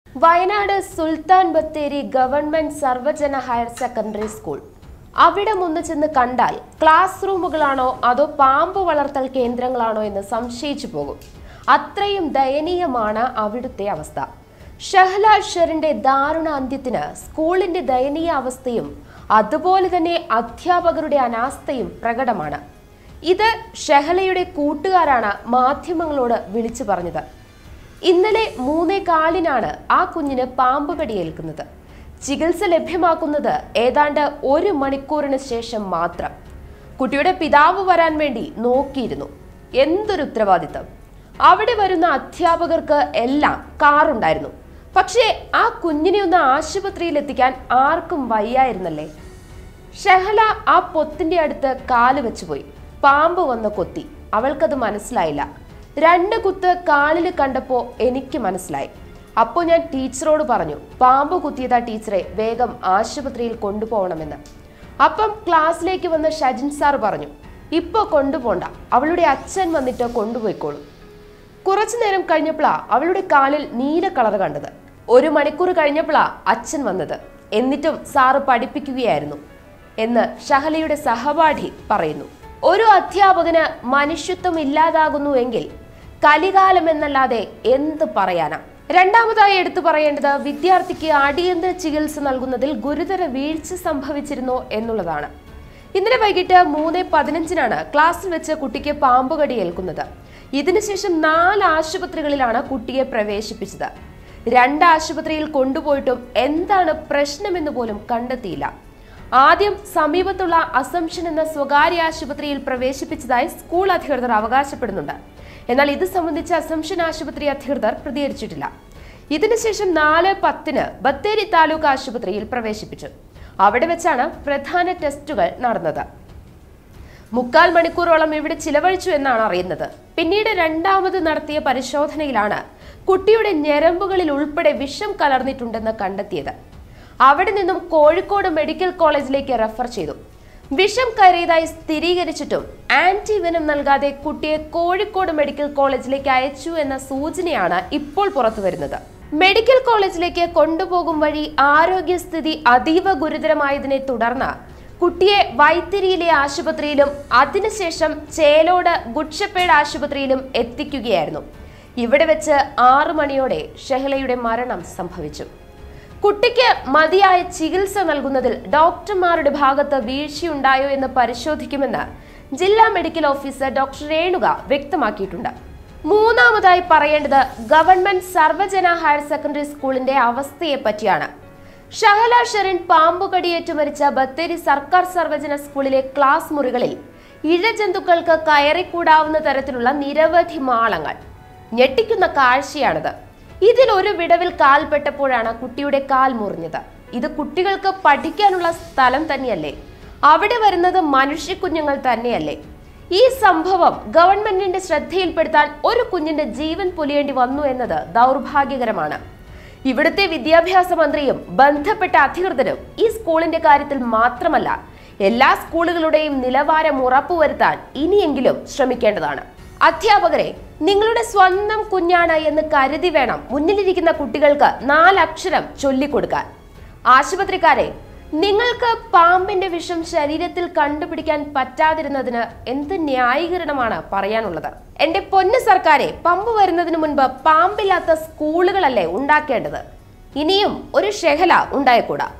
Wayanad Sultan Bathery government Sarvajana higher secondary school അവിടെ ഒന്ന് ചെന്ന് കണ്ടാൽ ക്ലാസ് റൂമുകളാണോ അതോ പാമ്പ് വളർത്തൽ കേന്ദ്രങ്ങളാണോ എന്ന് സംശയിച്ചു പോകും അത്രയും ദയനീയമാണ് അവിടുത്തെ അവസ്ഥ ഷഹല ഷെറിന്റെ ദാരുണ അന്ത്യത്തിന് സ്കൂളിന്റെ ദയനീയ അവസ്ഥയും അതുപോലെ തന്നെ അധ്യാപകരുടെ അനാസ്ഥയും പ്രകടമാണ് ഇത് ഷെഹലയുടെ കൂട്ടുകാരാണ് മാധ്യമങ്ങളോട് വിളിച്ചു പറഞ്ഞത് ഇന്നലെ മൂന്നേ കാലിനാണ് ആ കുഞ്ഞിന് പാമ്പ് കടിയേൽക്കുന്നത് ചികിത്സ ലഭ്യമാക്കുന്നത് ഏതാണ്ട് ഒരു മണിക്കൂറിന് ശേഷം മാത്രം കുട്ടിയുടെ പിതാവ് വരാൻ വേണ്ടി നോക്കിയിരുന്നു എന്തൊരു ഉത്തരവാദിത്തം അവിടെ വരുന്ന അധ്യാപകർക്ക് എല്ലാം കാറുണ്ടായിരുന്നു പക്ഷേ ആ കുഞ്ഞിനെ ഒന്ന് ആശുപത്രിയിൽ എത്തിക്കാൻ ആർക്കും വയ്യായിരുന്നല്ലേ ഷഹല ആ പൊത്തിന്റെ അടുത്ത് കാല് വെച്ചുപോയി പാമ്പ് വന്ന് കൊത്തി അവൾക്കത് മനസ്സിലായില്ല രണ്ട് കുത്ത് കാലിൽ കണ്ടപ്പോ എനിക്ക് മനസ്സിലായി അപ്പോൾ ഞാൻ ടീച്ചറോട് പറഞ്ഞു പാമ്പ് കുത്തിയതാ ടീച്ചറെ വേഗം ആശുപത്രിയിൽ കൊണ്ടുപോകണമെന്ന് അപ്പം ക്ലാസ്സിലേക്ക് വന്ന ഷജിൻ സാർ പറഞ്ഞു ഇപ്പൊ കൊണ്ടുപോണ്ട അവളുടെ അച്ഛൻ വന്നിട്ട് കൊണ്ടുപോയിക്കോളും കുറച്ചു നേരം കഴിഞ്ഞപ്പോഴാ അവളുടെ കാലിൽ നീല കളർ കണ്ടത് ഒരു മണിക്കൂർ കഴിഞ്ഞപ്പോഴാ അച്ഛൻ വന്നത് എന്നിട്ടും സാറ് പഠിപ്പിക്കുകയായിരുന്നു എന്ന് ഷഹലയുടെ സഹപാഠി പറയുന്നു ഒരു അധ്യാപകന് മനുഷ്യത്വം ഇല്ലാതാകുന്നു എങ്കിൽ കലികാലം എന്നല്ലാതെ എന്ത് പറയാനാ രണ്ടാമതായി എടുത്തു പറയേണ്ടത് വിദ്യാർത്ഥിക്ക് അടിയന്തര ചികിത്സ നൽകുന്നതിൽ ഗുരുതര വീഴ്ച സംഭവിച്ചിരുന്നു എന്നുള്ളതാണ് ഇന്നലെ വൈകിട്ട് മൂന്ന് പതിനഞ്ചിനാണ് ക്ലാസ്സിൽ വെച്ച് കുട്ടിക്ക് പാമ്പ് കടി ഏൽക്കുന്നത് ഇതിനുശേഷം നാല് ആശുപത്രികളിലാണ് കുട്ടിയെ പ്രവേശിപ്പിച്ചത് രണ്ട് ആശുപത്രിയിൽ കൊണ്ടുപോയിട്ടും എന്താണ് പ്രശ്നമെന്ന് പോലും കണ്ടെത്തിയില്ല ആദ്യം സമീപത്തുള്ള അസംഷൻ എന്ന സ്വകാര്യ ആശുപത്രിയിൽ പ്രവേശിപ്പിച്ചതായി സ്കൂൾ അധികൃതർ അവകാശപ്പെടുന്നുണ്ട് എന്നാൽ ഇത് സംബന്ധിച്ച് അസംഷൻ ആശുപത്രി അധികൃതർ പ്രതികരിച്ചിട്ടില്ല ഇതിനുശേഷം നാല് പത്തിന് ബത്തേരി താലൂക്ക് ആശുപത്രിയിൽ പ്രവേശിപ്പിച്ചു അവിടെ വെച്ചാണ് പ്രധാന ടെസ്റ്റുകൾ നടന്നത് മുക്കാൽ മണിക്കൂറോളം ഇവിടെ ചിലവഴിച്ചു എന്നാണ് അറിയുന്നത് പിന്നീട് രണ്ടാമത് നടത്തിയ പരിശോധനയിലാണ് കുട്ടിയുടെ ഞരമ്പുകളിൽ ഉൾപ്പെടെ വിഷം കലർന്നിട്ടുണ്ടെന്ന് കണ്ടെത്തിയത് അവിടെ നിന്നും കോഴിക്കോട് മെഡിക്കൽ കോളേജിലേക്ക് റെഫർ ചെയ്തു വിഷം കയറിയതായി സ്ഥിരീകരിച്ചിട്ടും ആന്റിവെനം നൽകാതെ കുട്ടിയെ കോഴിക്കോട് മെഡിക്കൽ കോളേജിലേക്ക് അയച്ചു എന്ന സൂചനയാണ് ഇപ്പോൾ പുറത്തു വരുന്നത് മെഡിക്കൽ കോളേജിലേക്ക് കൊണ്ടുപോകും വഴി ആരോഗ്യസ്ഥിതി അതീവ ഗുരുതരമായതിനെ തുടർന്ന് കുട്ടിയെ വൈത്തിരിയിലെ ആശുപത്രിയിലും അതിനുശേഷം ചേലോട് ഗുഡ്ഷപ്പേഡ് ആശുപത്രിയിലും എത്തിക്കുകയായിരുന്നു ഇവിടെ വെച്ച് ആറു മണിയോടെ ഷെഹലയുടെ മരണം സംഭവിച്ചു കുട്ടിക്ക് മതിയായ ചികിത്സ നൽകുന്നതിൽ ഡോക്ടർമാരുടെ ഭാഗത്ത് വീഴ്ചയുണ്ടായോ എന്ന് പരിശോധിക്കുമെന്ന് ജില്ലാ മെഡിക്കൽ ഓഫീസർ ഡോക്ടർ രേണുക വ്യക്തമാക്കിയിട്ടുണ്ട് മൂന്നാമതായി പറയേണ്ടത് ഗവൺമെന്റ് സർവജന ഹയർ സെക്കൻഡറി സ്കൂളിന്റെ അവസ്ഥയെ പറ്റിയാണ് ഷഹല ഷെറിൻ പാമ്പുകടിയേറ്റു മരിച്ച ബത്തേരി സർക്കാർ സർവജന സ്കൂളിലെ ക്ലാസ് മുറികളിൽ ഇഴജന്തുക്കൾക്ക് കയറിക്കൂടാവുന്ന തരത്തിലുള്ള നിരവധി മാളങ്ങൾ ഞെട്ടിക്കുന്ന കാഴ്ചയാണിത് ഇതിൽ ഒരു വിടവിൽ കാൽപ്പെട്ടപ്പോഴാണ് കുട്ടിയുടെ കാൽ മുറിഞ്ഞത് ഇത് കുട്ടികൾക്ക് പഠിക്കാനുള്ള സ്ഥലം തന്നെയല്ലേ അവിടെ വരുന്നത് മനുഷ്യക്കുഞ്ഞുങ്ങൾ തന്നെയല്ലേ ഈ സംഭവം ഗവൺമെന്റിന്റെ ശ്രദ്ധയിൽപ്പെടുത്താൻ ഒരു കുഞ്ഞിന്റെ ജീവൻ പൊലിയേണ്ടി വന്നു എന്നത് ദൗർഭാഗ്യകരമാണ് ഇവിടുത്തെ വിദ്യാഭ്യാസ മന്ത്രിയും ബന്ധപ്പെട്ട അധികൃതരും ഈ സ്കൂളിന്റെ കാര്യത്തിൽ മാത്രമല്ല എല്ലാ സ്കൂളുകളുടെയും നിലവാരം ഉറപ്പുവരുത്താൻ ഇനിയെങ്കിലും ശ്രമിക്കേണ്ടതാണ് അധ്യാപകരെ നിങ്ങളുടെ സ്വന്തം കുഞ്ഞാണ് എന്ന് കരുതി വേണം മുന്നിലിരിക്കുന്ന കുട്ടികൾക്ക് നാലക്ഷരം ചൊല്ലിക്കൊടുക്കാൻ ആശുപത്രിക്കാരെ നിങ്ങൾക്ക് പാമ്പിന്റെ വിഷം ശരീരത്തിൽ കണ്ടുപിടിക്കാൻ പറ്റാതിരുന്നതിന് എന്ത് ന്യായീകരണമാണ് പറയാനുള്ളത് എന്റെ പൊന്നു സർക്കാരെ പമ്പ് വരുന്നതിന് മുൻപ് പാമ്പില്ലാത്ത സ്കൂളുകളല്ലേ ഉണ്ടാക്കേണ്ടത് ഇനിയും ഒരു ഷെഹല ഉണ്ടായിക്കൂടാ